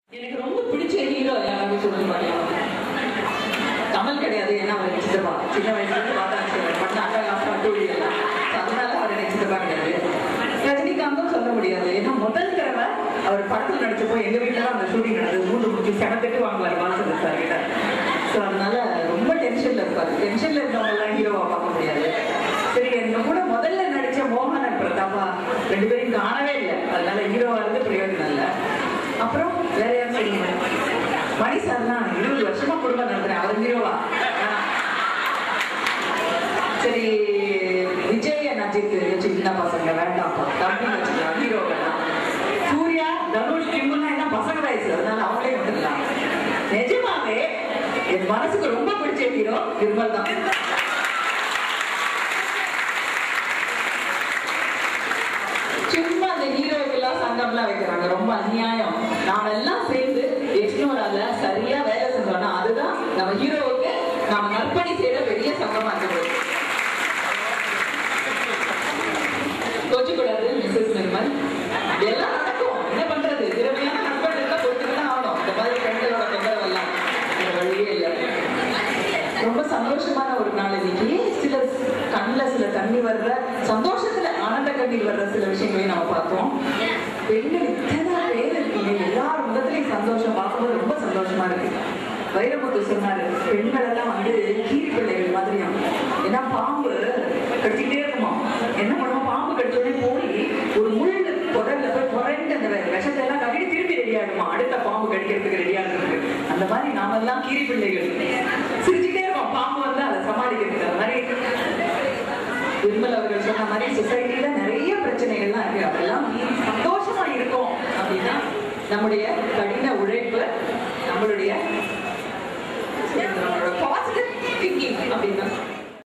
எனக்கு ரொம்ப பிடிச்ச ஹீரோ யாராவது சொல்லுங்க கமல் கிடையாது ஏன்னா அவர் எனக்கு சித்தப்பா சின்ன வயசுல இருந்து பார்த்தா பண்ண அட்டகாசம் அட்டூழி எல்லாம் So, அதனால அவர் எனக்கு சித்தப்பா கிடையாது ரஜினிகாந்தும் சொல்ல முடியாது ஏன்னா முதல் தடவை அவர் படத்தில் நடிச்சப்போ எங்க வீட்டுல தான் அந்த ஷூட்டிங் நடந்தது மூணு முக்கிய செவத்துக்கு வாங்குவார் பாலச்சந்திர சார் கிட்ட ஸோ அதனால ரொம்ப டென்ஷன்ல இருப்பாரு டென்ஷன்ல இருந்தவங்க எல்லாம் ஹீரோவா பார்க்க முடியாது சரி எங்க கூட முதல்ல நடிச்ச மோகனன் பிரதாபா ரெண்டு பேரும் காணவே இல்லை அதனால ஹீரோவா இருந்து பிரயோஜனம் இல்லை அப்புறம் வேற யார் சொல்லுங்க மணி சார் தான் இருபது வருஷமா குடும்பம் நடத்துறேன் அவர் ஹீரோவா சரி விஜய் அஜித் சின்ன பசங்க வேண்டாம்ப்பா தம்பி வச்சுக்கலாம் ஹீரோ வேண்டாம் சூர்யா தனுஷ் கிம்முன்னா என்ன பசங்க வயசு அதனால அவங்களே விட்டுக்கலாம் நிஜமாவே என் மனசுக்கு ரொம்ப பிடிச்ச ஹீரோ விமல் தான் சும்மா அந்த ஹீரோக்கெல்லாம் சங்கம்லாம் வைக்கிறாங்க ரொம்ப அநியாயம் நாம எல்லாம் சேர்ந்து எக்ஸ்னோரால சரியா வேலை செஞ்சோம்னா அதுதான் நம்ம ஹீரோவுக்கு நாம நற்பணி செய்யற பெரிய சங்கமா இருக்குது கோச்சிக்கூடாது மிஸ்ஸஸ் நிர்மல் எல்லாம் நடக்கும் என்ன பண்றது திறமையான ஹஸ்பண்ட் இருந்தா பொறுத்துக்கிட்டு ஆகணும் இந்த மாதிரி பெண்களோட தொந்தரவு எல்லாம் வேற வழியே இல்லை ரொம்ப சந்தோஷமான ஒரு நாள் இன்னைக்கு சில கண்ணில் சில தண்ணி வர்ற சந்தோஷத்துல ஆனந்த கண்ணீர் வர்ற சில விஷயங்களையும் நம்ம பார்த்தோம் பெண்கள் இத்தனை பேர் இருக்கீங்க எல்லார் முகத்திலையும் சந்தோஷம் பார்க்கும்போது ரொம்ப சந்தோஷமா இருக்கு வைரமுத்து சொன்னாரு பெண்கள் எல்லாம் வந்து கீரி பிள்ளைகள் மாதிரியும் ஏன்னா பாம்பு கடிச்சிக்கிட்டே இருக்குமா என்ன பண்ணுவோம் பாம்பு கடிச்ச உடனே போய் ஒரு முள் புதல்ல போய் புரண்டு அந்த விஷத்தை எல்லாம் கட்டி திருப்பி ரெடி ஆகுமா அடுத்த பாம்பு கடிக்கிறதுக்கு ரெடியா இருக்கு அந்த மாதிரி நாமெல்லாம் கீரி பிள்ளைகள் சிரிச்சுட்டே இருக்கோம் பாம்பு வந்து அதை சமாளிக்கிறதுக்கு அந்த மாதிரி விமல் அவர்கள் சொன்ன மாதிரி சொசைட்டில நிறைய பிரச்சனைகள்லாம் இருக்கு அதெல்லாம் மீறி சந்தோஷமா இருக்கும் அப்படின்னா நம்முடைய கடின உழைப்பு நம்மளுடைய பாசிட்டிவ் திங்கிங் அப்படின்னா